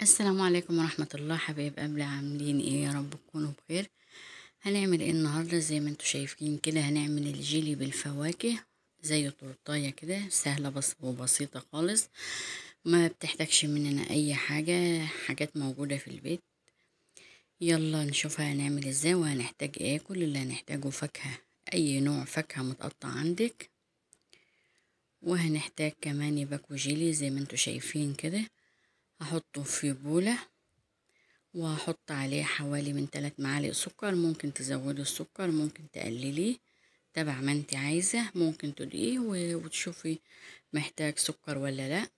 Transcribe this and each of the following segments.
السلام عليكم ورحمة الله حبايب قبل عاملين ايه يا رب تكونوا بخير هنعمل ايه النهاردة زي ما انتوا شايفين كده هنعمل الجيلي بالفواكه زي تورتاية كده سهلة بس وبسيطة خالص ما بتحتاجش مننا اي حاجة حاجات موجودة في البيت يلا نشوفها هنعمل ازاي وهنحتاج ايه كل اللي هنحتاجه فاكهة اي نوع فاكهة متقطع عندك وهنحتاج كمان باكو جيلي زي ما انتوا شايفين كده هحطه في بولة وهحط عليه حوالي من ثلاث معالق سكر ممكن تزودي السكر ممكن تقلليه تبع ما انت عايزة ممكن تدقيه وتشوفي محتاج سكر ولا لا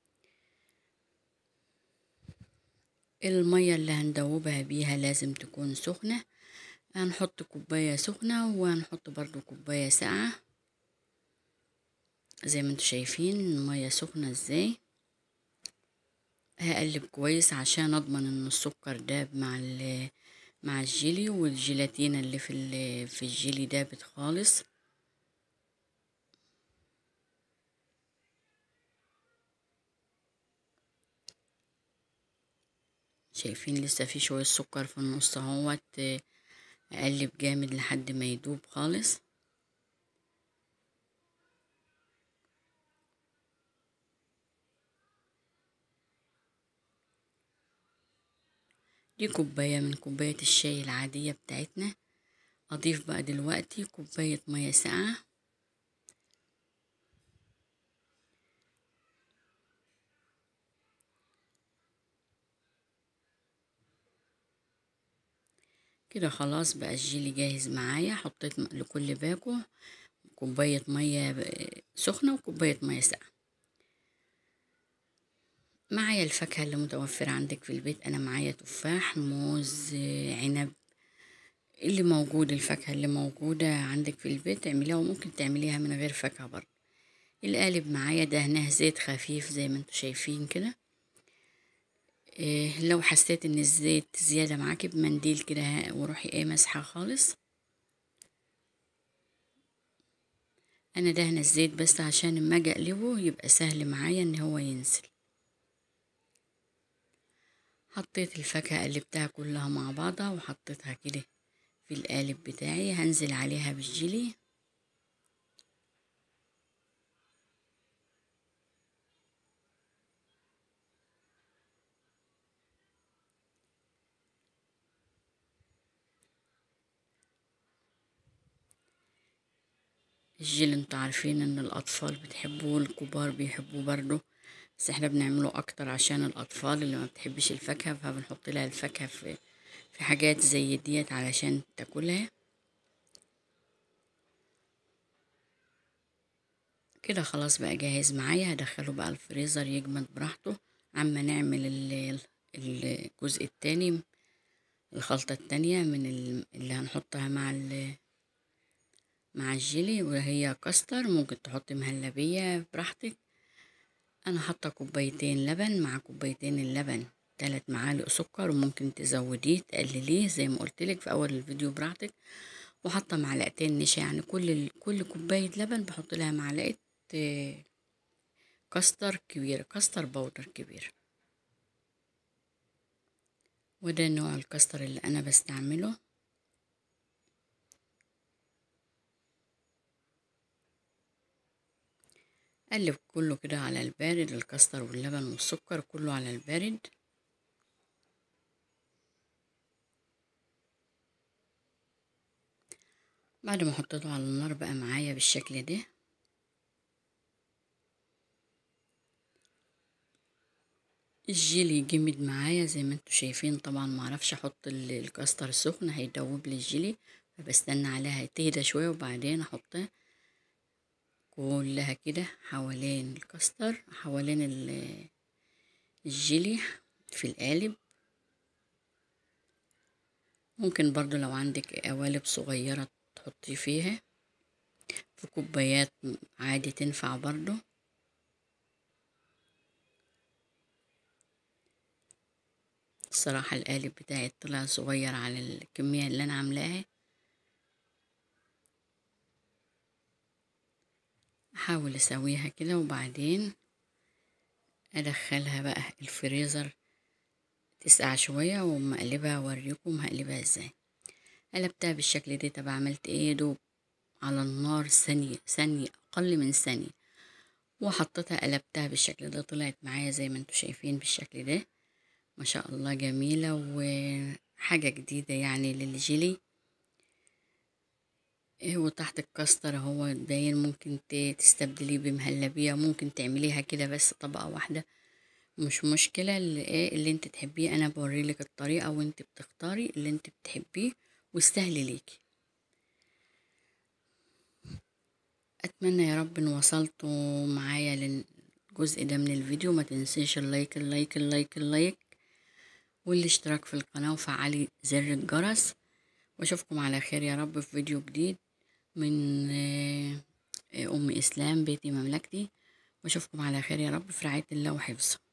المية اللي هندوبها بيها لازم تكون سخنة هنحط كوباية سخنة وهنحط برضو كوباية ساقعة زي ما انتوا شايفين المية سخنة ازاي هقلب كويس عشان اضمن ان السكر داب مع مع الجيلي والجيلاتينة اللي في في الجيلي دابت خالص شايفين لسه في شوية سكر في النص اهوت اقلب جامد لحد ما يدوب خالص دي كوباية من كوباية الشاي العادية بتاعتنا أضيف بقى دلوقتي كوباية مية ساقعة كده خلاص بقى الجيلي جاهز معايا حطيت لكل باكو كوباية مية سخنة وكوباية مية ساقعة معايا الفاكهة اللي متوفرة عندك في البيت أنا معايا تفاح موز عنب اللي موجود الفاكهة اللي موجودة عندك في البيت اعمليها وممكن تعمليها من غير فاكهة برضه القالب معايا دهناه زيت خفيف زي ما انتوا شايفين كده إيه لو حسيت ان الزيت زيادة معاكي بمنديل كده وروحي ايه مسحة خالص انا دهنة الزيت بس عشان اما اجي اقلبه يبقى سهل معايا ان هو ينزل حطيت الفاكهة قلبتها كلها مع بعضها وحطيتها كده في القالب بتاعي هنزل عليها بالجيلي الجيل انتوا عارفين ان الاطفال بتحبوه والكبار بيحبوه برضه بس احنا بنعمله اكتر عشان الاطفال اللي ما بتحبش الفاكهه فبنحط لها الفاكهه في في حاجات زي ديت علشان تاكلها كده خلاص بقى جاهز معايا هدخله بقى الفريزر يجمد براحته عما نعمل الجزء التاني الخلطة التانية من اللي هنحطها مع مع الجيلي وهي كاستر ممكن تحطي مهلبية براحتك انا حاطه كوبايتين لبن مع كوبايتين اللبن تلات معالق سكر وممكن تزوديه تقلليه زي ما قلتلك في اول الفيديو براحتك وحاطه معلقتين نشا يعني كل كل كوبايه لبن بحط لها معلقه كاستر كبيره كاستر باودر كبير وده نوع الكاستر اللي انا بستعمله قلب كله كده على البارد الكاستر واللبن والسكر كله على البارد بعد ما حطيته على النار بقى معايا بالشكل ده الجيلي جمد معايا زي ما انتوا شايفين طبعا معرفش احط الكاستر سخن هيدوب لي الجيلي فبستنى عليها تهدى شويه وبعدين احطها كلها كده حوالين الكاستر حوالين الجيلي في القالب ممكن برضو لو عندك قوالب صغيرة تحطي فيها في كوبايات عادي تنفع برضو الصراحة القالب بتاعي طلع صغير على الكمية اللي أنا عاملاها احاول اسويها كده وبعدين ادخلها بقى الفريزر تسقع شوية وأما أقلبها أوريكم هقلبها ازاي قلبتها بالشكل ده طب عملت ايه دوب على النار ثانية ثانية أقل من ثانية وحطيتها قلبتها بالشكل ده طلعت معايا زي ما انتوا شايفين بالشكل ده ما شاء الله جميلة وحاجة جديدة يعني للجيلي إيه وتحت الكاستر هو باين ممكن ت- تستبدليه بمهلبية ممكن تعمليها كده بس طبقة واحدة مش مشكلة اللي ايه اللي انت تحبيه انا بوريلك الطريقة وانت بتختاري اللي انت بتحبيه وسهل ليكي اتمنى يا رب ان وصلتوا معايا للجزء ده من الفيديو ما تنسيش اللايك اللايك اللايك اللايك والاشتراك في القناة وفعلي زر الجرس واشوفكم على خير يا رب في فيديو جديد من آه، آه، ام اسلام بيتي مملكتي واشوفكم على خير يا رب في رعاية الله وحفظه